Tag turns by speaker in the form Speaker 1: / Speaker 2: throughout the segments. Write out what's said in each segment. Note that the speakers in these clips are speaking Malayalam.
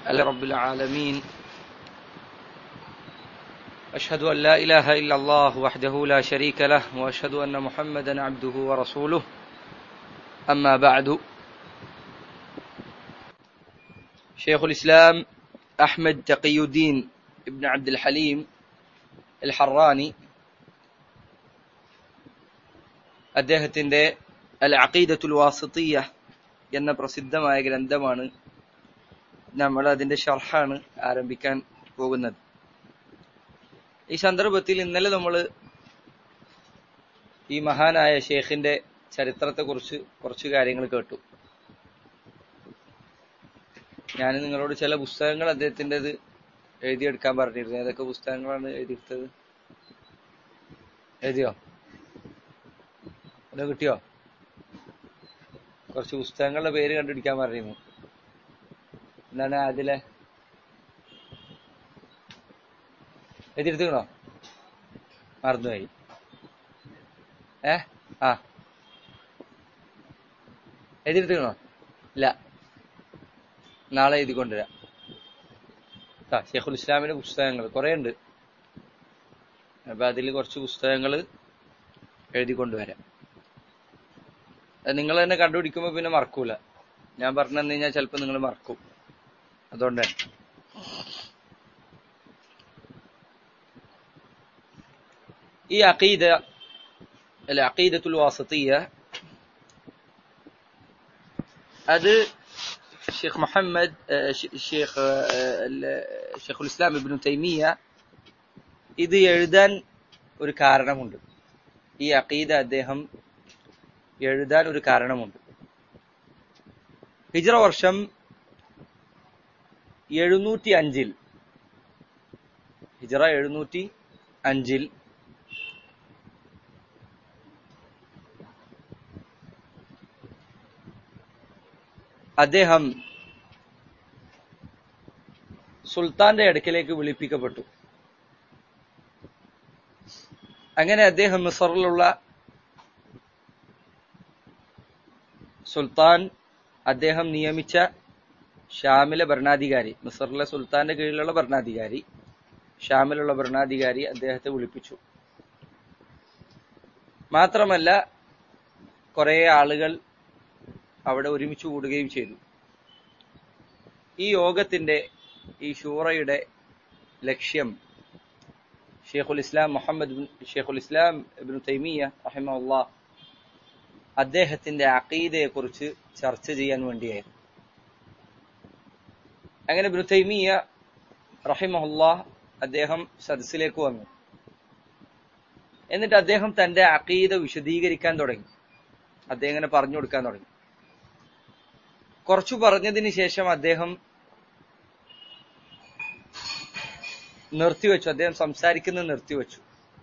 Speaker 1: لله رب العالمين أشهد أن لا إله إلا الله وحده لا شريك له وأشهد أن محمدا عبده ورسوله أما بعد شيخ الإسلام أحمد تقي الدين ابن عبد الحليم الحراني അദ്ദേഹത്തിന്റെ അൽ അഖീദത്തുൽ വാസിത്തിയ എന്ന പ്രസിദ്ധമായ ഗ്രന്ഥമാണ് നമ്മൾ അതിന്റെ ഷർഹാണ് ആരംഭിക്കാൻ പോകുന്നത് ഈ സന്ദർഭത്തിൽ ഇന്നലെ നമ്മൾ ഈ മഹാനായ ഷേഖിന്റെ ചരിത്രത്തെക്കുറിച്ച് കുറച്ച് കാര്യങ്ങൾ കേട്ടു ഞാൻ നിങ്ങളോട് ചില പുസ്തകങ്ങൾ അദ്ദേഹത്തിൻ്റെത് എഴുതിയെടുക്കാൻ പറഞ്ഞിരുന്നു ഏതൊക്കെ പുസ്തകങ്ങളാണ് എഴുതിയെടുത്തത് എഴുതിയോ അത് കിട്ടിയോ കുറച്ച് പുസ്തകങ്ങളുടെ പേര് കണ്ടുപിടിക്കാൻ പറഞ്ഞിരുന്നു എന്താണ് അതിലെ എഴുതിയെടുത്തുക്കണോ മറന്നുപോയി ഏ ആ എഴുതിയെടുത്തുക്കണോ ഇല്ല നാളെ എഴുതി കൊണ്ടുവരാം ആ ഷെയ്ഖുൽ ഇസ്ലാമിന്റെ പുസ്തകങ്ങൾ കുറെ ഉണ്ട് അപ്പൊ അതിൽ കുറച്ച് പുസ്തകങ്ങൾ എഴുതി കൊണ്ടുവരാം നിങ്ങൾ തന്നെ കണ്ടുപിടിക്കുമ്പോ പിന്നെ മറക്കൂല ഞാൻ പറഞ്ഞു തന്നു കഴിഞ്ഞാൽ ചിലപ്പോ നിങ്ങൾ മറക്കും അതുകൊണ്ടാണ് ഈ അഖീദ അല്ല അഖീദത്തുൽ വാസത്തിയ അത് ഷെയ്ഖ് മുഹമ്മദ് ഷെയ്ഖ് ഷെയ്ഖുൽ ഇസ്ലാം ഇബ്നു തൈമിയ ഇത് എഴുതാൻ ഒരു കാരണമുണ്ട് ഈ അഖീദ അദ്ദേഹം എഴുതാൻ ഒരു കാരണമുണ്ട് ഹിജ്റ വർഷം എഴുന്നൂറ്റി അഞ്ചിൽ ഹിജ്റ എഴുന്നൂറ്റി അഞ്ചിൽ അദ്ദേഹം സുൽത്താന്റെ അടുക്കലേക്ക് വിളിപ്പിക്കപ്പെട്ടു അങ്ങനെ അദ്ദേഹം മിസറിലുള്ള സുൽത്താൻ അദ്ദേഹം നിയമിച്ച ഷാമിലെ ഭരണാധികാരി മിസറിലെ സുൽത്താന്റെ കീഴിലുള്ള ഭരണാധികാരി ഷാമിലുള്ള ഭരണാധികാരി അദ്ദേഹത്തെ വിളിപ്പിച്ചു മാത്രമല്ല കുറെ ആളുകൾ അവിടെ ഒരുമിച്ച് കൂടുകയും ചെയ്തു ഈ യോഗത്തിന്റെ ഈ ഷൂറയുടെ ലക്ഷ്യം ഷെയ്ഖുൽ ഇസ്ലാം മുഹമ്മദ് ഷെയ്ഖുൽ ഇസ്ലാം ഇബ്നു തൈമിയ റഹിമ അദ്ദേഹത്തിന്റെ അഖീദയെ കുറിച്ച് ചർച്ച ചെയ്യാൻ വേണ്ടിയായിരുന്നു അങ്ങനെ ഇബ്നു തൈമിയ റഹിമഹുല്ല അദ്ദേഹം സദസ്സിലേക്ക് വന്നു എന്നിട്ട് അദ്ദേഹം തന്റെ അഖീദ വിശദീകരിക്കാൻ തുടങ്ങി അദ്ദേഹം ഇങ്ങനെ പറഞ്ഞു കൊടുക്കാൻ തുടങ്ങി കുറച്ചു പറഞ്ഞതിന് ശേഷം അദ്ദേഹം നിർത്തിവെച്ചു അദ്ദേഹം സംസാരിക്കുന്നത് നിർത്തിവെച്ചു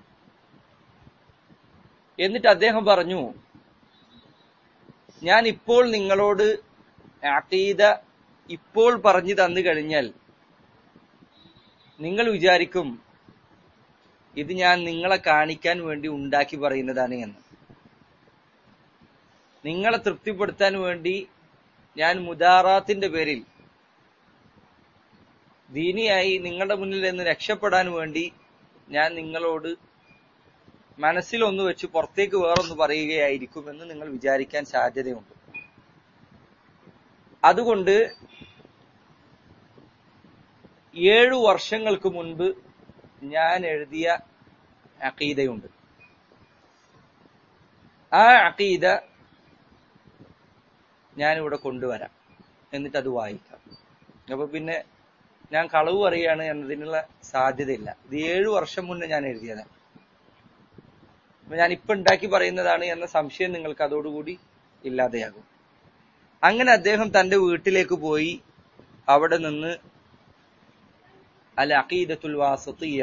Speaker 1: എന്നിട്ട് അദ്ദേഹം പറഞ്ഞു ഞാൻ ഇപ്പോൾ നിങ്ങളോട് അഖീദ ഇപ്പോൾ പറഞ്ഞു തന്നു കഴിഞ്ഞാൽ നിങ്ങൾ വിചാരിക്കും ഇത് ഞാൻ നിങ്ങളെ കാണിക്കാൻ വേണ്ടി ഉണ്ടാക്കി പറയുന്നതാണ് എന്ന് നിങ്ങളെ തൃപ്തിപ്പെടുത്താൻ വേണ്ടി ഞാൻ മുദാറാത്തിന്റെ പേരിൽ ദീനിയായി നിങ്ങളുടെ മുന്നിൽ നിന്ന് രക്ഷപ്പെടാൻ വേണ്ടി ഞാൻ നിങ്ങളോട് മനസ്സിലൊന്ന് വെച്ച് പുറത്തേക്ക് വേറൊന്ന് പറയുകയായിരിക്കുമെന്ന് നിങ്ങൾ വിചാരിക്കാൻ സാധ്യതയുണ്ട് അതുകൊണ്ട് ഏഴു വർഷങ്ങൾക്ക് മുൻപ് ഞാൻ എഴുതിയ അഖീദയുണ്ട് ആ അഖീദ ഞാനിവിടെ കൊണ്ടുവരാം എന്നിട്ട് അത് വായിക്കാം അപ്പൊ പിന്നെ ഞാൻ കളവ് പറയുകയാണ് എന്നതിനുള്ള സാധ്യതയില്ല ഇത് ഏഴു വർഷം മുന്നേ ഞാൻ എഴുതിയതാണ് ഞാൻ ഇപ്പൊ ഉണ്ടാക്കി പറയുന്നതാണ് എന്ന സംശയം നിങ്ങൾക്ക് അതോടുകൂടി ഇല്ലാതെയാകും അങ്ങനെ അദ്ദേഹം തന്റെ വീട്ടിലേക്ക് പോയി അവിടെ നിന്ന് അൽ അഖീദത്തുൽ വാസത്തിയ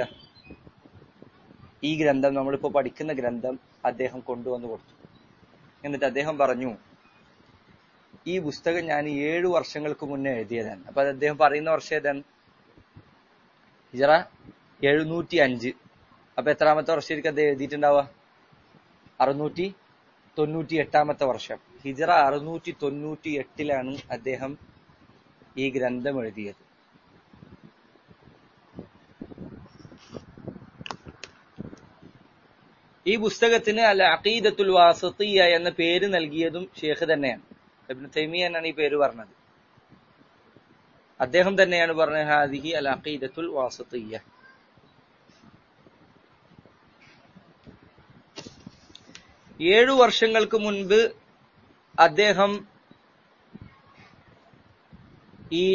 Speaker 1: ഈ ഗ്രന്ഥം നമ്മളിപ്പോ പഠിക്കുന്ന ഗ്രന്ഥം അദ്ദേഹം കൊണ്ടുവന്നു കൊടുത്തു എന്നിട്ട് അദ്ദേഹം പറഞ്ഞു ഈ പുസ്തകം ഞാൻ ഏഴു വർഷങ്ങൾക്ക് മുന്നേ എഴുതിയതാണ് അപ്പൊ അത് അദ്ദേഹം പറയുന്ന വർഷം ഏതാണ് ഹിജറ എഴുന്നൂറ്റി അഞ്ച് അപ്പൊ എത്രാമത്തെ വർഷമായിരിക്കും അദ്ദേഹം എഴുതിയിട്ടുണ്ടാവുക അറുന്നൂറ്റി തൊണ്ണൂറ്റി എട്ടാമത്തെ വർഷം ഹിജറ അറുന്നൂറ്റി തൊണ്ണൂറ്റി എട്ടിലാണ് അദ്ദേഹം ഈ ഗ്രന്ഥം എഴുതിയത് ഈ പുസ്തകത്തിന് അൽ അഖീദത്തുൽ വാസത്തിയ എന്ന പേര് നൽകിയതും ഷേഖ് തന്നെയാണ് ഇബ്നു തൈമിയ എന്നാണ് ഈ പേര് പറഞ്ഞത് അദ്ദേഹം തന്നെയാണ് പറഞ്ഞത് ഹാദിഹി അൽ അഖീദത്തുൽ വാസത്തിയ ഏഴു വർഷങ്ങൾക്ക് മുൻപ് അദ്ദേഹം ഈ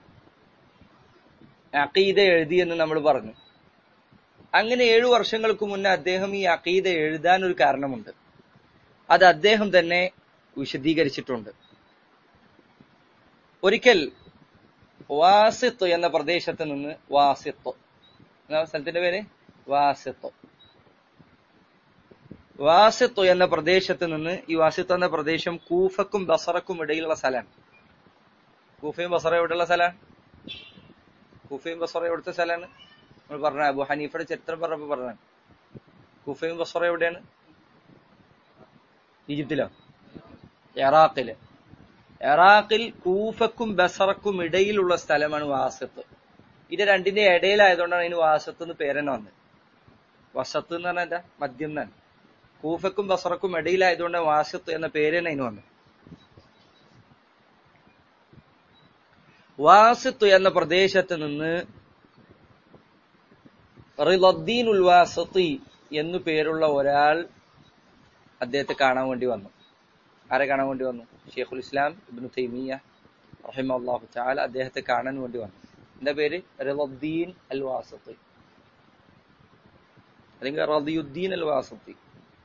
Speaker 1: അഖീദ എഴുതിയെന്ന് നമ്മൾ പറഞ്ഞു അങ്ങനെ ഏഴു വർഷങ്ങൾക്ക് മുന്നേ അദ്ദേഹം ഈ അഖീദ എഴുതാൻ ഒരു കാരണമുണ്ട് അത് അദ്ദേഹം തന്നെ വിശദീകരിച്ചിട്ടുണ്ട് ഒരിക്കൽ വാസിത്ത് എന്ന പ്രദേശത്ത് നിന്ന് വാസിത്ത് എന്നാ സ്ഥലത്തിന്റെ പേര് വാസിത്ത് വാസിത്ത് എന്ന പ്രദേശത്ത് നിന്ന് ഈ വാസിത്ത് എന്ന പ്രദേശം കൂഫക്കും ബസറക്കും ഇടയിലുള്ള സ്ഥലമാണ് കൂഫയും ബസറ എവിടെയുള്ള സ്ഥലമാണ് കൂഫയും ബസറ എവിടുത്തെ സ്ഥലമാണ് നമ്മൾ പറഞ്ഞ അബു ഹനീഫയുടെ ചരിത്രം പറഞ്ഞപ്പോ പറഞ്ഞ കൂഫയും ബസറ എവിടെയാണ് ഈജിപ്തിലോ ഇറാഖില് ഇറാഖിൽ കൂഫക്കും ബസറക്കും ഇടയിലുള്ള സ്ഥലമാണ് വാസത്ത് ഇത് രണ്ടിന്റെ ഇടയിലായതുകൊണ്ടാണ് അതിന് വാസത്ത് എന്ന് പേരെന്നെ വന്നത് വസത്ത് എന്ന് പറഞ്ഞാൽ എന്താ മദ്യം എന്നാണ് കൂഫക്കും ബസറക്കും ഇടയിലായതുകൊണ്ട് വാസത്ത് എന്ന പേര് തന്നെ അതിന് വന്നു വാസിത്ത് എന്ന പ്രദേശത്ത് നിന്ന് റിലദ്ദീൻ ഉൽ വാസത്തി എന്നു പേരുള്ള ഒരാൾ അദ്ദേഹത്തെ കാണാൻ വേണ്ടി വന്നു ആരെ കാണാൻ വേണ്ടി വന്നു ഷെയ്ഖുൽ ഇസ്ലാം ഇബ്നു തൈമിയ റഹിമല്ലാഹു ചാല അദ്ദേഹത്തെ കാണാൻ വേണ്ടി വന്നു എന്താ പേര് റിലദ്ദീൻ അൽ വാസത്തി അല്ലെങ്കിൽ റദിയുദ്ദീൻ അൽ വാസത്തി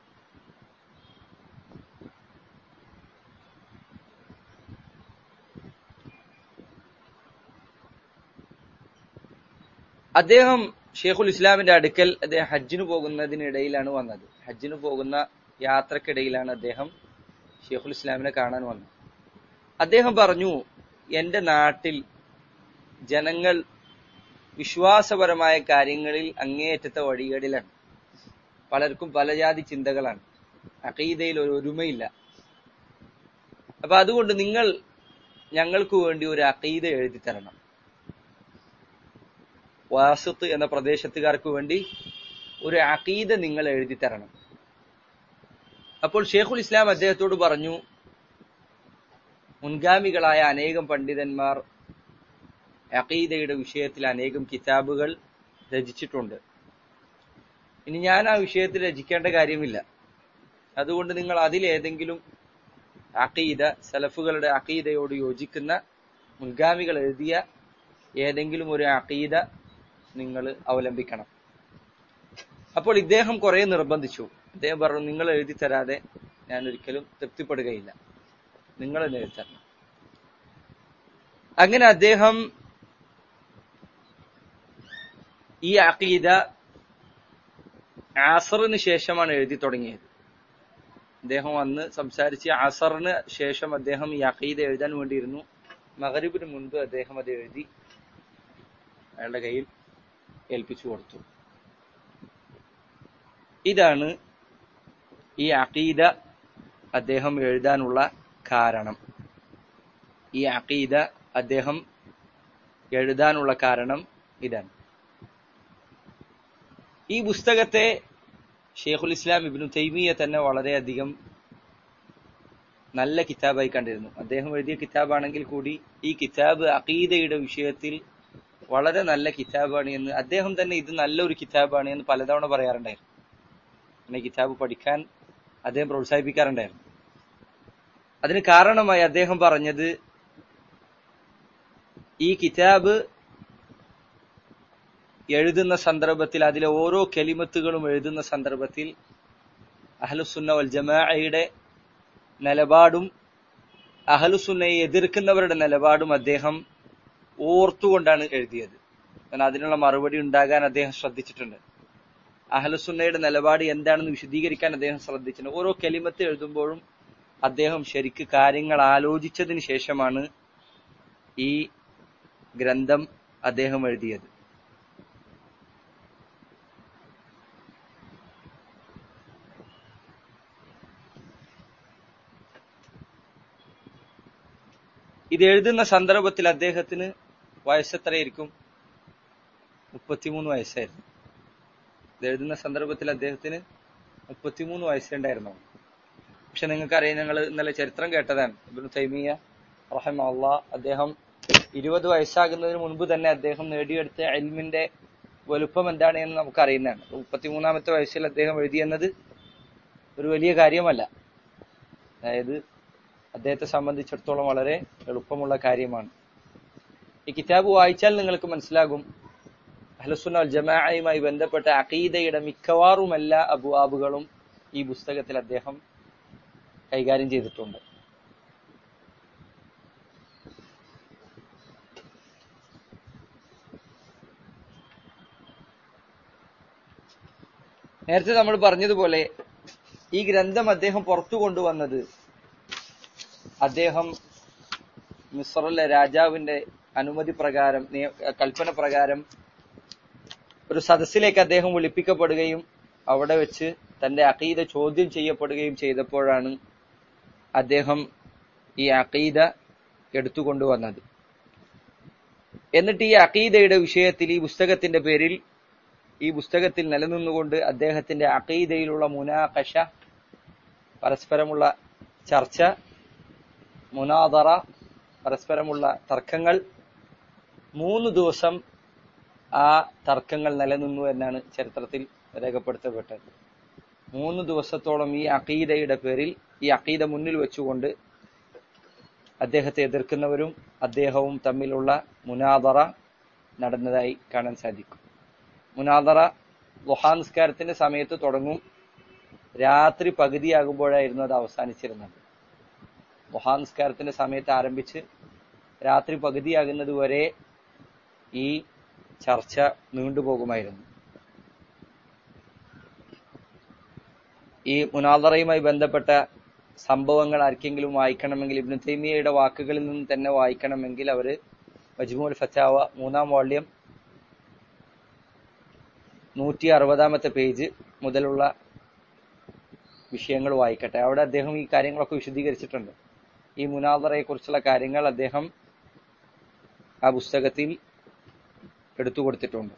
Speaker 1: അദ്ദേഹം ഷെയ്ഖുൽ ഇസ്ലാമിന്റെ അടുക്കൽ അദ്ദേഹം ഹജ്ജിന് പോകുന്നതിനിടയിലാണ് വന്നത് ഹജ്ജിന് പോകുന്ന യാത്രക്കിടയിലാണ് അദ്ദേഹം ഷെയ്ഖുൽ ഇസ്ലാമിനെ കാണാൻ വന്നത് അദ്ദേഹം പറഞ്ഞു എന്റെ നാട്ടിൽ ജനങ്ങൾ വിശ്വാസപരമായ കാര്യങ്ങളിൽ അങ്ങേയറ്റത്തെ വഴികേടിലാണ് പലർക്കും പല ജാതി ചിന്തകളാണ് അഖീദയിൽ ഒരു ഒരുമയില്ല അപ്പൊ അതുകൊണ്ട് നിങ്ങൾ ഞങ്ങൾക്ക് വേണ്ടി ഒരു അഖീദ എഴുതി തരണം വാസത്ത് എന്ന പ്രദേശത്തുകാർക്ക് വേണ്ടി ഒരു അഖീദ നിങ്ങൾ എഴുതി തരണം അപ്പോൾ ഷേഖുൽ ഇസ്ലാം അദ്ദേഹത്തോട് പറഞ്ഞു മുൻഗാമികളായ അനേകം പണ്ഡിതന്മാർ അഖീദയുടെ വിഷയത്തിൽ അനേകം കിതാബുകൾ രചിച്ചിട്ടുണ്ട് ഇനി ഞാൻ ആ വിഷയത്തിൽ രചിക്കേണ്ട കാര്യമില്ല അതുകൊണ്ട് നിങ്ങൾ അതിലേതെങ്കിലും അഖീദ സലഫുകളുടെ അഖീദയോട് യോജിക്കുന്ന മുൻഗാമികൾ എഴുതിയ ഏതെങ്കിലും ഒരു അഖീദ നിങ്ങൾ അവലംബിക്കണം അപ്പോൾ ഇദ്ദേഹം കുറെ നിർബന്ധിച്ചു അദ്ദേഹം പറഞ്ഞു നിങ്ങൾ എഴുതി തരാതെ ഞാൻ ഒരിക്കലും തൃപ്തിപ്പെടുകയില്ല നിങ്ങൾ തന്നെ എഴുതി തരണം അങ്ങനെ അദ്ദേഹം ഈ അഖീദ ആസറിന് ശേഷമാണ് എഴുതി തുടങ്ങിയത് അദ്ദേഹം വന്ന് സംസാരിച്ച് അസറിന് ശേഷം അദ്ദേഹം ഈ അഖീദ എഴുതാൻ വേണ്ടിയിരുന്നു മകരിബിന് മുൻപ് അദ്ദേഹം അത് എഴുതി അയാളുടെ കയ്യിൽ ഏൽപ്പിച്ചു കൊടുത്തു ഇതാണ് ഈ അഖീദ അദ്ദേഹം എഴുതാനുള്ള കാരണം ഈ അഖീദ അദ്ദേഹം എഴുതാനുള്ള കാരണം ഇതാണ് ഈ പുസ്തകത്തെ ഷെയ്ഖുൽ ഇസ്ലാം ഇബ്നു തൈമിയ തന്നെ വളരെയധികം നല്ല കിതാബായി കണ്ടിരുന്നു അദ്ദേഹം എഴുതിയ കിതാബാണെങ്കിൽ കൂടി ഈ കിതാബ് അഖീദയുടെ വിഷയത്തിൽ വളരെ നല്ല കിതാബാണ് എന്ന് അദ്ദേഹം തന്നെ ഇത് നല്ലൊരു കിതാബാണ് എന്ന് പലതവണ പറയാറുണ്ടായിരുന്നു പിന്നെ കിതാബ് പഠിക്കാൻ അദ്ദേഹം പ്രോത്സാഹിപ്പിക്കാറുണ്ടായിരുന്നു അതിന് കാരണമായി അദ്ദേഹം പറഞ്ഞത് ഈ കിതാബ് എഴുതുന്ന സന്ദർഭത്തിൽ അതിലെ ഓരോ കെലിമത്തുകളും എഴുതുന്ന സന്ദർഭത്തിൽ അഹലുസുന്ന വൽ ജമാഅയുടെ നിലപാടും അഹലുസുന്നയെ എതിർക്കുന്നവരുടെ നിലപാടും അദ്ദേഹം ഓർത്തുകൊണ്ടാണ് എഴുതിയത് കാരണം അതിനുള്ള മറുപടി ഉണ്ടാകാൻ അദ്ദേഹം ശ്രദ്ധിച്ചിട്ടുണ്ട് അഹലുസുന്നയുടെ നിലപാട് എന്താണെന്ന് വിശദീകരിക്കാൻ അദ്ദേഹം ശ്രദ്ധിച്ചിട്ടുണ്ട് ഓരോ കെലിമത്ത് എഴുതുമ്പോഴും അദ്ദേഹം ശരിക്ക് കാര്യങ്ങൾ ആലോചിച്ചതിന് ശേഷമാണ് ഈ ഗ്രന്ഥം അദ്ദേഹം എഴുതിയത് ഇത് എഴുതുന്ന സന്ദർഭത്തിൽ അദ്ദേഹത്തിന് വയസ്സെത്രയായിരിക്കും മുപ്പത്തിമൂന്ന് വയസ്സായിരുന്നു ഇത് എഴുതുന്ന സന്ദർഭത്തിൽ അദ്ദേഹത്തിന് മുപ്പത്തിമൂന്ന് വയസ്സുണ്ടായിരുന്നു പക്ഷെ നിങ്ങൾക്കറിയാം ഞങ്ങൾ ഇന്നലെ ചരിത്രം കേട്ടതാണ് ഇബ്നു തൈമിയ റഹമ അള്ളാഹ് അദ്ദേഹം ഇരുപത് വയസ്സാകുന്നതിന് മുൻപ് തന്നെ അദ്ദേഹം നേടിയെടുത്ത എൽമിന്റെ വലുപ്പം എന്താണ് എന്ന് നമുക്കറിയുന്നതാണ് മുപ്പത്തിമൂന്നാമത്തെ വയസ്സിൽ അദ്ദേഹം എഴുതിയെന്നത് ഒരു വലിയ കാര്യമല്ല അതായത് അദ്ദേഹത്തെ സംബന്ധിച്ചിടത്തോളം വളരെ എളുപ്പമുള്ള കാര്യമാണ് ഈ കിതാബ് വായിച്ചാൽ നിങ്ങൾക്ക് മനസ്സിലാകും അഹ്ലുസുന്ന വൽ ജമാഅയുമായി ബന്ധപ്പെട്ട അഖീദയുടെ മിക്കവാറും എല്ലാ അബുവാബുകളും ഈ പുസ്തകത്തിൽ അദ്ദേഹം കൈകാര്യം ചെയ്തിട്ടുണ്ട് നേരത്തെ നമ്മൾ പറഞ്ഞതുപോലെ ഈ ഗ്രന്ഥം അദ്ദേഹം പുറത്തു കൊണ്ടുവന്നത് അദ്ദേഹം മിസ്റിലെ രാജാവിന്റെ അനുമതി പ്രകാരം നിയ- കൽപ്പന പ്രകാരം ഒരു സദസ്സിലേക്ക് അദ്ദേഹം വിളിപ്പിക്കപ്പെടുകയും അവിടെ വെച്ച് തന്റെ അഖീദ ചോദ്യം ചെയ്യപ്പെടുകയും ചെയ്തപ്പോഴാണ് അദ്ദേഹം ഈ അഖീദ എടുത്തുകൊണ്ടുവന്നത് എന്നിട്ട് ഈ അഖീദയുടെ വിഷയത്തിൽ ഈ പുസ്തകത്തിന്റെ പേരിൽ ഈ പുസ്തകത്തിൽ നിലനിന്നുകൊണ്ട് അദ്ദേഹത്തിന്റെ അഖീദയിലുള്ള മുനാകഷ പരസ്പരമുള്ള ചർച്ച മുനാദറ പരസ്പരമുള്ള തർക്കങ്ങൾ മൂന്ന് ദിവസം ആ തർക്കങ്ങൾ നിലനിന്നു എന്നാണ് ചരിത്രത്തിൽ രേഖപ്പെടുത്തപ്പെട്ടത് മൂന്ന് ദിവസത്തോളം ഈ അഖീദയുടെ പേരിൽ ഈ അഖീദ മുന്നിൽ വെച്ചുകൊണ്ട് അദ്ദേഹത്തെ എതിർക്കുന്നവരും അദ്ദേഹവും തമ്മിലുള്ള മുനാദറ നടന്നതായി കാണാൻ സാധിക്കും മുനാദറ ലുഹാൻസ്കാരത്തിന്റെ സമയത്ത് തുടങ്ങും രാത്രി പകുതിയാകുമ്പോഴായിരുന്നു അത് അവസാനിച്ചിരുന്നത് ലുഹാൻസ്കാരത്തിന്റെ സമയത്ത് ആരംഭിച്ച് രാത്രി പകുതിയാകുന്നത് വരെ ഈ ചർച്ച നീണ്ടുപോകുമായിരുന്നു ഈ മുനാദറയുമായി ബന്ധപ്പെട്ട സംഭവങ്ങൾ ആർക്കെങ്കിലും വായിക്കണമെങ്കിൽ ഇബ്നു തൈമിയയുടെ വാക്കുകളിൽ നിന്ന് തന്നെ വായിക്കണമെങ്കിൽ അവര് മജ്മുൽ ഫത്താവ മൂന്നാം വോള്യം നൂറ്റി അറുപതാമത്തെ പേജ് മുതലുള്ള വിഷയങ്ങൾ വായിക്കട്ടെ അവിടെ അദ്ദേഹം ഈ കാര്യങ്ങളൊക്കെ വിശദീകരിച്ചിട്ടുണ്ട് ഈ മുനാദറയെ കുറിച്ചുള്ള കാര്യങ്ങൾ അദ്ദേഹം ആ പുസ്തകത്തിൽ എടുത്തു കൊടുത്തിട്ടുണ്ട്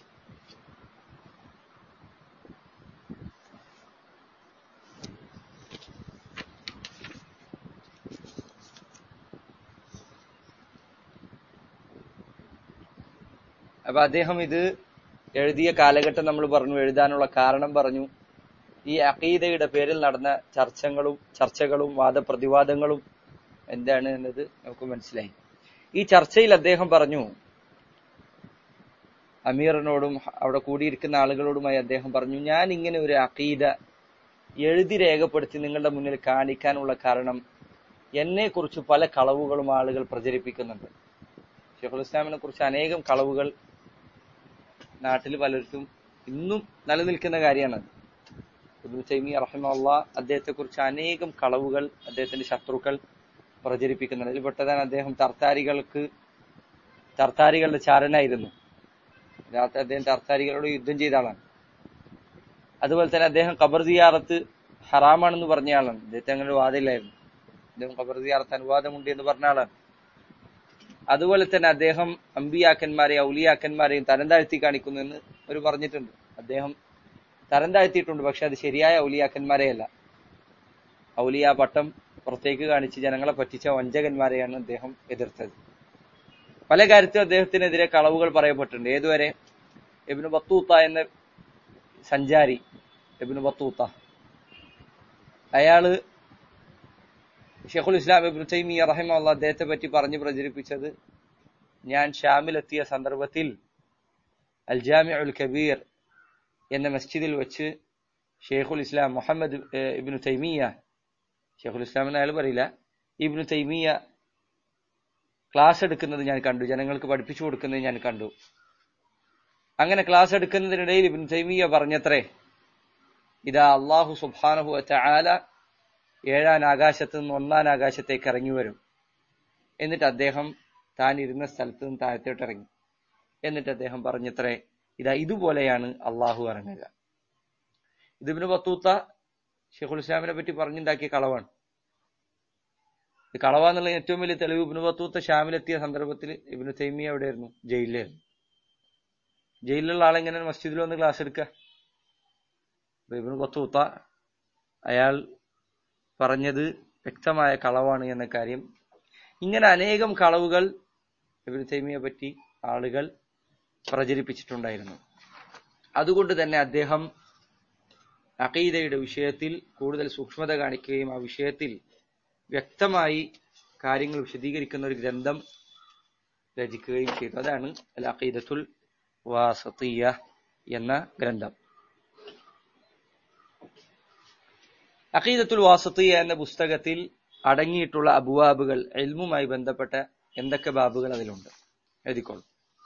Speaker 1: അപ്പൊ അദ്ദേഹം ഇത് എഴുതിയ കാലഘട്ടം നമ്മൾ പറഞ്ഞു എഴുതാനുള്ള കാരണം പറഞ്ഞു ഈ അഖീദയുടെ പേരിൽ നടന്ന ചർച്ചകളും ചർച്ചകളും വാദപ്രതിവാദങ്ങളും എന്താണ് എന്നത് നമുക്ക് മനസ്സിലായി ഈ ചർച്ചയിൽ അദ്ദേഹം പറഞ്ഞു അമീറിനോടും അവിടെ കൂടിയിരിക്കുന്ന ആളുകളോടുമായി അദ്ദേഹം പറഞ്ഞു ഞാൻ ഇങ്ങനെ ഒരു അഖീദ എഴുതി രേഖപ്പെടുത്തി നിങ്ങളുടെ മുന്നിൽ കാണിക്കാനുള്ള കാരണം എന്നെ കുറിച്ച് പല കളവുകളും ആളുകൾ പ്രചരിപ്പിക്കുന്നുണ്ട് ഷെയ്ഖുൽ ഇസ്ലാമിനെ കുറിച്ച് അനേകം കളവുകൾ നാട്ടിൽ പലർക്കും ഇന്നും നിലനിൽക്കുന്ന കാര്യമാണ് ഇബ്നു തൈമി റഹിമല്ല അദ്ദേഹത്തെ കുറിച്ച് അനേകം കളവുകൾ അദ്ദേഹത്തിന്റെ ശത്രുക്കൾ പ്രചരിപ്പിക്കുന്നുണ്ട് അതിൽ പെട്ടതാണ് അദ്ദേഹം തർത്താരികൾക്ക് തർത്താരികളുടെ ചാരനായിരുന്നു രാത്രി അദ്ദേഹം തർത്താരികളോട് യുദ്ധം ചെയ്ത ആളാണ് അതുപോലെ തന്നെ അദ്ദേഹം ഖബർ സിയാറത്ത് ഹറാമാണെന്ന് പറഞ്ഞ ആളാണ് അദ്ദേഹത്തെ അങ്ങനെ ഒരു വാദമില്ലായിരുന്നു അദ്ദേഹം ഖബർ സിയാറത്ത് അനുവാദമുണ്ട് എന്ന് പറഞ്ഞ ആളാണ് അതുപോലെ തന്നെ അദ്ദേഹം അമ്പിയാക്കന്മാരെയും ഔലിയാക്കന്മാരെയും തരം താഴ്ത്തി കാണിക്കുന്നു എന്ന് ഒരു പറഞ്ഞിട്ടുണ്ട് അദ്ദേഹം തരം താഴ്ത്തിയിട്ടുണ്ട് പക്ഷെ അത് ശരിയായ ഔലിയാക്കന്മാരെയല്ല ഔലിയ പട്ടം പുറത്തേക്ക് കാണിച്ച് ജനങ്ങളെ പറ്റിച്ച വഞ്ചകന്മാരെയാണ് അദ്ദേഹം എതിർത്തത് പല കാര്യത്തിലും അദ്ദേഹത്തിനെതിരെ കളവുകൾ പറയപ്പെട്ടിട്ടുണ്ട് ഏതുവരെ എബിന് ബത്തൂത്ത എന്ന സഞ്ചാരി എബിന് ബത്തൂത്ത അയാള് ഷെഖുൽ ഇസ്ലാം ഇബ്നു തൈമിയ റഹിമല്ല അദ്ദേഹത്തെ പറ്റി പറഞ്ഞു പ്രചരിപ്പിച്ചത് ഞാൻ ഷാമിലെത്തിയ സന്ദർഭത്തിൽ അൽ ജാമി ഉൽ കബീർ എന്ന മസ്ജിദിൽ വെച്ച് ഷെയ്ഖുൽ ഇസ്ലാം മുഹമ്മദ് ഏഹ്, ഇബ്നു തൈമിയ ഷെയ്ഖുൽ ഇസ്ലാം എന്ന് അയാൾ പറയില്ല ഇബ്നു തൈമിയ ക്ലാസ് എടുക്കുന്നത് ഞാൻ കണ്ടു ജനങ്ങൾക്ക് പഠിപ്പിച്ചു കൊടുക്കുന്നത് ഞാൻ കണ്ടു അങ്ങനെ ക്ലാസ് എടുക്കുന്നതിനിടയിൽ ഇബ്നു തൈമിയ പറഞ്ഞത്രേ ഇതാ അള്ളാഹു സുബ്ഹാനഹു വതആല ഏഴാൻ ആകാശത്ത് നിന്ന് ഒന്നാം ആകാശത്തേക്ക് ഇറങ്ങി വരും എന്നിട്ട് അദ്ദേഹം താൻ ഇരുന്ന സ്ഥലത്ത് നിന്ന് താഴത്തോട്ട് ഇറങ്ങി എന്നിട്ട് അദ്ദേഹം പറഞ്ഞത്രേ ഇതാ ഇതുപോലെയാണ് അള്ളാഹു ഇറങ്ങുക ഇതിബിന് ബത്തൂത്ത ഷെയ്ഖുൽ ഇസ്ലാമിനെ പറ്റി പറഞ്ഞുണ്ടാക്കിയ കളവാണ് ഇത് കളവാന്നുള്ള ഏറ്റവും വലിയ തെളിവ് ഇബിന് ബത്തൂത്ത ഷാമിലെത്തിയ സന്ദർഭത്തിൽ ഇബിന് തൈമിയ എവിടെയായിരുന്നു ജയിലിലായിരുന്നു ജയിലിലുള്ള ആളെങ്ങനെ മസ്ജിദിൽ വന്ന് ക്ലാസ് എടുക്കുക അപ്പൊ ഇബിന് ബത്തൂത്ത അയാൾ പറഞ്ഞത് വ്യക്തമായ കളവാണ് എന്ന കാര്യം ഇങ്ങനെ അനേകം കളവുകൾ ഇബ്നു തൈമിയെ പറ്റി ആളുകൾ പ്രചരിപ്പിച്ചിട്ടുണ്ടായിരുന്നു അതുകൊണ്ട് തന്നെ അദ്ദേഹം അഖീദയുടെ വിഷയത്തിൽ കൂടുതൽ സൂക്ഷ്മത കാണിക്കുകയും ആ വിഷയത്തിൽ വ്യക്തമായി കാര്യങ്ങൾ വിശദീകരിക്കുന്ന ഒരു ഗ്രന്ഥം രചിക്കുകയും ചെയ്തു അതാണ് അൽ അഖീദത്തുൽ വാസത്തിയ എന്ന ഗ്രന്ഥം അഖീദത്തുൽ വാസത്തിയ എന്ന പുസ്തകത്തിൽ അടങ്ങിയിട്ടുള്ള അബുവാബുകൾ എൽമുമായി ബന്ധപ്പെട്ട എന്തൊക്കെ ബാബുകൾ അതിലുണ്ട് എഴുതിക്കോളൂ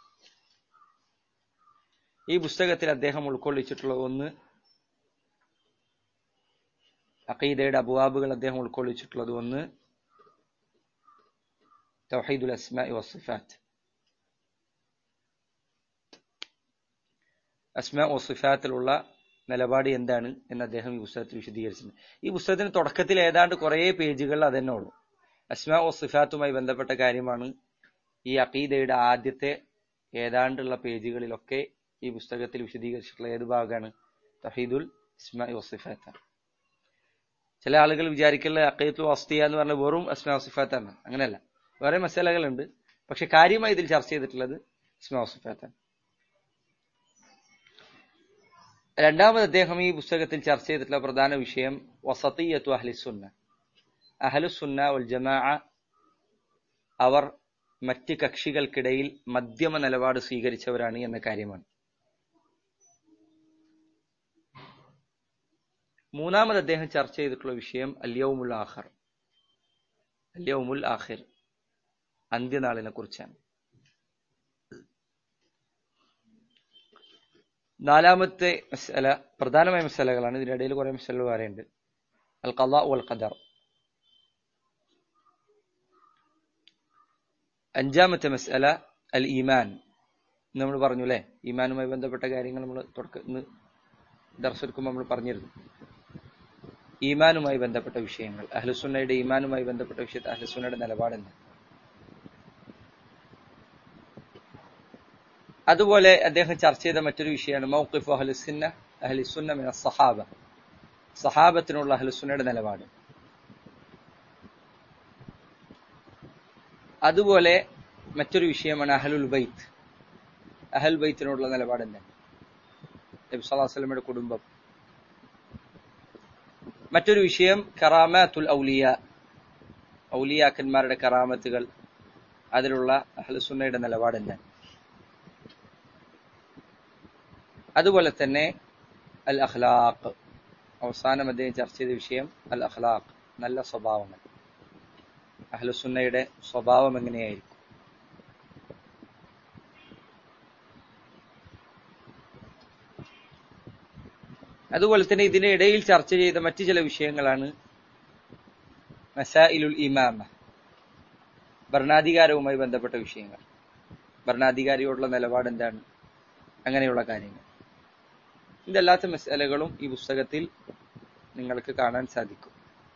Speaker 1: ഈ പുസ്തകത്തിൽ അദ്ദേഹം ഉൾക്കൊള്ളിച്ചിട്ടുള്ള ഒന്ന് അഖീദയുടെ അബുവാബുകൾ അദ്ദേഹം ഉൾക്കൊള്ളിച്ചിട്ടുള്ളത് ഒന്ന് തൗഹീദുൽ അസ്മാ വസിഫാത്ത് അസ്മാ വസിഫാത്തിലുള്ള നിലപാട് എന്താണ് എന്ന് അദ്ദേഹം ഈ പുസ്തകത്തിൽ വിശദീകരിച്ചിട്ടുണ്ട് ഈ പുസ്തകത്തിന് തുടക്കത്തിൽ ഏതാണ്ട് കുറേ പേജുകൾ അതന്നെ ഉള്ളൂ അസ്മാ വസിഫാത്തുമായി ബന്ധപ്പെട്ട കാര്യമാണ് ഈ അഖീദയുടെ ആദ്യത്തെ ഏതാണ്ടുള്ള പേജുകളിലൊക്കെ ഈ പുസ്തകത്തിൽ വിശദീകരിച്ചിട്ടുള്ള ഏത് ഭാഗമാണ് തഹീദുൽ ഇസ്മാ വസിഫാത്താണ് ചില ആളുകൾ വിചാരിക്കുന്ന അക്കയത്തു വസ്തിയ എന്ന് പറഞ്ഞ വെറും അസ്മാ വസിഫാത്താണ് അങ്ങനെയല്ല വേറെ മസാലകളുണ്ട് പക്ഷെ കാര്യമായി ഇതിൽ ചർച്ച ചെയ്തിട്ടുള്ളത് അസ്മാ വസിഫാത്താണ് രണ്ടാമത് അദ്ദേഹം ഈ പുസ്തകത്തിൽ ചർച്ച ചെയ്തിട്ടുള്ള പ്രധാന വിഷയം വസത്തിയത്തു അഹ്ലിസുന്ന അഹലുസുന്ന ഉൽ ജമാ അവർ മറ്റ് കക്ഷികൾക്കിടയിൽ മധ്യമ നിലപാട് സ്വീകരിച്ചവരാണ് എന്ന കാര്യമാണ് മൂന്നാമത് അദ്ദേഹം ചർച്ച ചെയ്തിട്ടുള്ള വിഷയം അല്യവുമുൽ ആഖർ അല്യവുമുൽ ആഖിർ അന്ത്യനാളിനെ കുറിച്ചാണ് നാലാമത്തെ മസല പ്രധാനമായ മസലകളാണ് ഇതിനിടയിൽ കുറെ മസലകൾ വേറെയുണ്ട് അൽ ഖലാ വൽ ഖദർ അഞ്ചാമത്തെ മസല അൽ ഈമാൻ നമ്മൾ പറഞ്ഞു അല്ലേ ഈമാനുമായി ബന്ധപ്പെട്ട കാര്യങ്ങൾ നമ്മൾ തുടക്ക ഇന്ന് ദർശെടുക്കുമ്പോൾ നമ്മൾ പറഞ്ഞിരുന്നു ഈമാനുമായി ബന്ധപ്പെട്ട വിഷയങ്ങൾ അഹ്ലുസുന്നയുടെ ഈമാനുമായി ബന്ധപ്പെട്ട വിഷയത്തിൽ അഹ്ലുസുന്നയുടെ നിലപാടെന്ന് അതുപോലെ അദ്ദേഹം ചർച്ച ചെയ്ത മറ്റൊരു വിഷയമാണ് മൗഖിഫ് അഹ്ലുസുന്ന അഹ്ലുസുന്ന മിന സഹാബ സഹാബത്തിനുള്ള അഹ്ലുസുന്നയുടെ നിലപാട് അതുപോലെ മറ്റൊരു വിഷയമാണ് അഹലുൽ ബൈത്ത് അഹൽ ബൈത്തിനുള്ള നിലപാട് എന്താണ് നബി സല്ലല്ലാഹു അലൈഹി വസല്ലമയുടെ കുടുംബം മറ്റൊരു വിഷയം കറാമാത്തുൽ ഔലിയ ഔലിയാക്കന്മാരുടെ കറാമത്തുകൾ അതിലുള്ള അഹ്ലുസുന്നയുടെ നിലപാട് എന്താണ് അതുപോലെ തന്നെ അൽ അഖ്ലാഖ് അവസാനം അദ്ദേഹം ചർച്ച ചെയ്ത വിഷയം അൽ അഖ്ലാഖ് നല്ല സ്വഭാവങ്ങൾ അഹ്ലുസുന്നയുടെ സ്വഭാവം എങ്ങനെയായിരിക്കും അതുപോലെ തന്നെ ഇതിനിടയിൽ ചർച്ച ചെയ്ത മറ്റു ചില വിഷയങ്ങളാണ് മസായിലുൽ ഇമാമ ഭരണാധികാരവുമായി ബന്ധപ്പെട്ട വിഷയങ്ങൾ ഭരണാധികാരിയോടുള്ള നിലപാട് എന്താണ് അങ്ങനെയുള്ള കാര്യങ്ങൾ ഇതല്ലാത്ത മസാലകളും ഈ പുസ്തകത്തിൽ നിങ്ങൾക്ക് കാണാൻ സാധിക്കും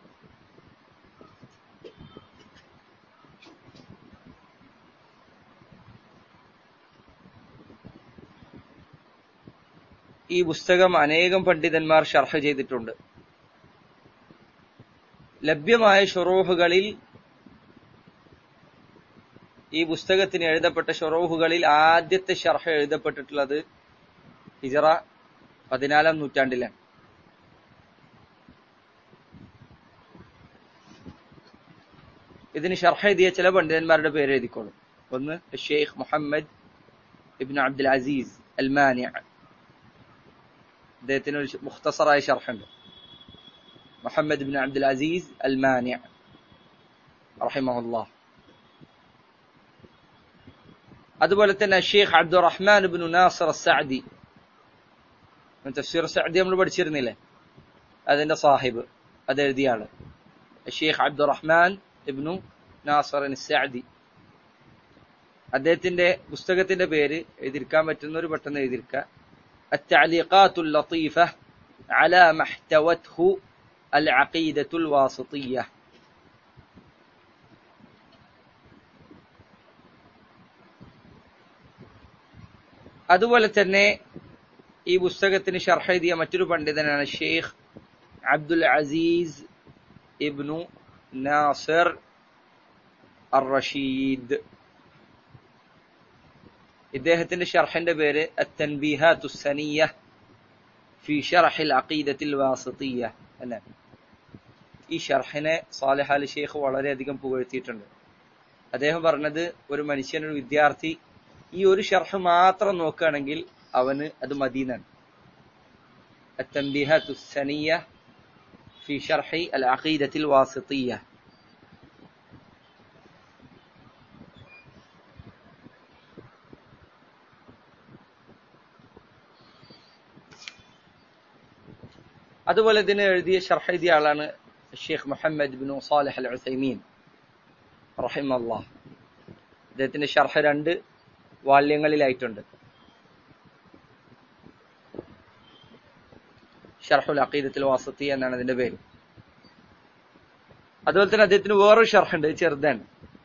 Speaker 1: ഈ പുസ്തകം അനേകം പണ്ഡിതന്മാർ ഷർഹ ചെയ്തിട്ടുണ്ട് ലഭ്യമായ ഷൊറോഹുകളിൽ ഈ പുസ്തകത്തിന് എഴുതപ്പെട്ട ഷൊറോഹുകളിൽ ആദ്യത്തെ ഷർഹ എഴുതപ്പെട്ടിട്ടുള്ളത് ഹിജറ പതിനാലാം നൂറ്റാണ്ടിലാണ് ഇതിന് ഷർഹ എഴുതിയ ചില പണ്ഡിതന്മാരുടെ പേര് എഴുതിക്കോളും ഒന്ന് ഷെയ്ഖ് മുഹമ്മദ് ഇബ്നു അബ്ദുൽ അസീസ് അൽമാനി അദ്ദേഹത്തിന് ഒരു മുഖ്തസറായ ഷർഹുണ്ട് Muhammad bin Abdul Aziz Almani റഹിമഹുല്ലാ അതുപോലെ തന്നെ Sheikh Abdurrahman bin Nasser Saadi തഫ്സീർ സഅദി നമ്മൾ പഠിച്ചിരുന്നില്ലേ അതിന്റെ സാഹിബ് അത് എഴുതിയ ആള് ഷെയ്ഖ് അബ്ദുറഹ്മാൻ ഇബ്നു നാസർ സഅദി അദ്ദേഹത്തിന്റെ പുസ്തകത്തിന്റെ പേര് എഴുതിയിരിക്കാൻ പറ്റുന്നവർ പെട്ടെന്ന് എഴുതിയിരിക്കുക التعليقات اللطيفة على ما احتوته العقيدة الواسطية അതുപോലെ തന്നെ ഈ പുസ്തകത്തിന് ഷർഹ എഴുതിയ മറ്റൊരു പണ്ഡിതനാണ് ഷെയ്ഖ് അബ്ദുൽ അസീസ് ഇബ്നു നാസിർ അർ-റഷീദ് ഇദ്ദേഹത്തിന്റെ ഷർഹിന്റെ പേര് അത്തൻബീഹാത്തു സനിയ ഫി ഷർഹിൽ അഖീദത്തിൽ വാസിത്തിയ അല്ലേ ഈ ഷർഹിനെ സാലിഹ് അലി ഷെയ്ഖ് വളരെയധികം പുകഴ്ത്തിയിട്ടുണ്ട് അദ്ദേഹം പറഞ്ഞത് ഒരു മനുഷ്യൻ ഒരു വിദ്യാർത്ഥി ഈ ഒരു ഷർഹ് മാത്രം നോക്കുകയാണെങ്കിൽ അവന് അത് മദീനാണ് التنبيهات السنية في شرح العقيدة الواسطية അതുപോലെ ഇതിന് എഴുതിയ ഷർഹ് എഴുതിയ ആളാണ് Sheikh Muhammad bin Salih al Uthaymeen റഹിമല്ലാ അദ്ദേഹത്തിന്റെ ഷർഹ് രണ്ട് വാല്യങ്ങളിലായിട്ടുണ്ട് ഷർഹുൽ അഖീദത്തിൽ വാസത്തി എന്നാണ് അതിന്റെ പേര് അതുപോലെ തന്നെ അദ്ദേഹത്തിന് വേറൊരു ഷർഹുണ്ട് ചെറുതാണ്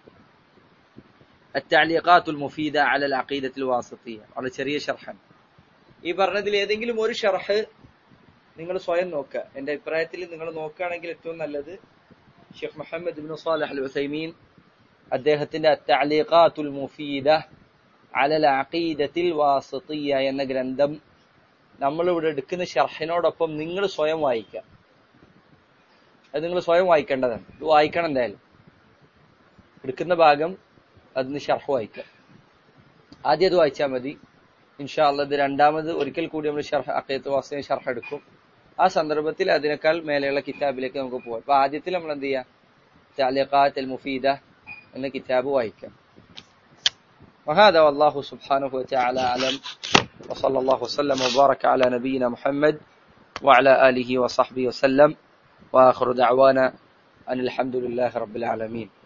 Speaker 1: التعليقات المفيدة على العقيدة الواسطية വളരെ ചെറിയ ഷർഹാണ് ഈ പറഞ്ഞതിൽ ഏതെങ്കിലും ഒരു ഷർഹ് നിങ്ങൾ സ്വയം നോക്കുക എന്റെ അഭിപ്രായത്തിൽ നിങ്ങൾ നോക്കുകയാണെങ്കിൽ ഏറ്റവും നല്ലത് Sheikh Muhammad bin Salih al Uthaymeen അദ്ദേഹത്തിന്റെ അത്തഅലീഖാത്തുൽ മുഫീദ അലൽ അഖീദത്തിൽ വാസിത്തിയ എന്ന ഗ്രന്ഥം നമ്മളിവിടെ എടുക്കുന്ന ഷർഹിനോടൊപ്പം നിങ്ങൾ സ്വയം വായിക്കുക അത് നിങ്ങൾ സ്വയം വായിക്കേണ്ടതാണ് ഇത് വായിക്കണം എന്തായാലും എടുക്കുന്ന ഭാഗം അതിന് ഷർഹ് വായിക്കുക ആദ്യം അത് വായിച്ചാൽ മതി ഇൻഷാ അള്ളാഹ് ഇത് രണ്ടാമത് ഒരിക്കൽ കൂടി നമ്മൾ ഷർഹ് അക്കയത്ത് വാസിനെ ഷർഹ് എടുക്കും ആ സന്ദർഭത്തിൽ അതിനേക്കാൾ മേലെയുള്ള കിതാബിലേക്ക് നമുക്ക് പോകാം അപ്പൊ ആദ്യത്തിൽ നമ്മൾ എന്ത് ചെയ്യാം താലിഖാത്ത് അൽ മുഫീദ എന്ന കിതാബ് വായിക്കാം وهذا والله سبحانه وتعالى أعلم وصلى الله وسلم وبارك على نبينا محمد وعلى آله وصحبه وسلم وآخر دعوانا أن الحمد لله رب العالمين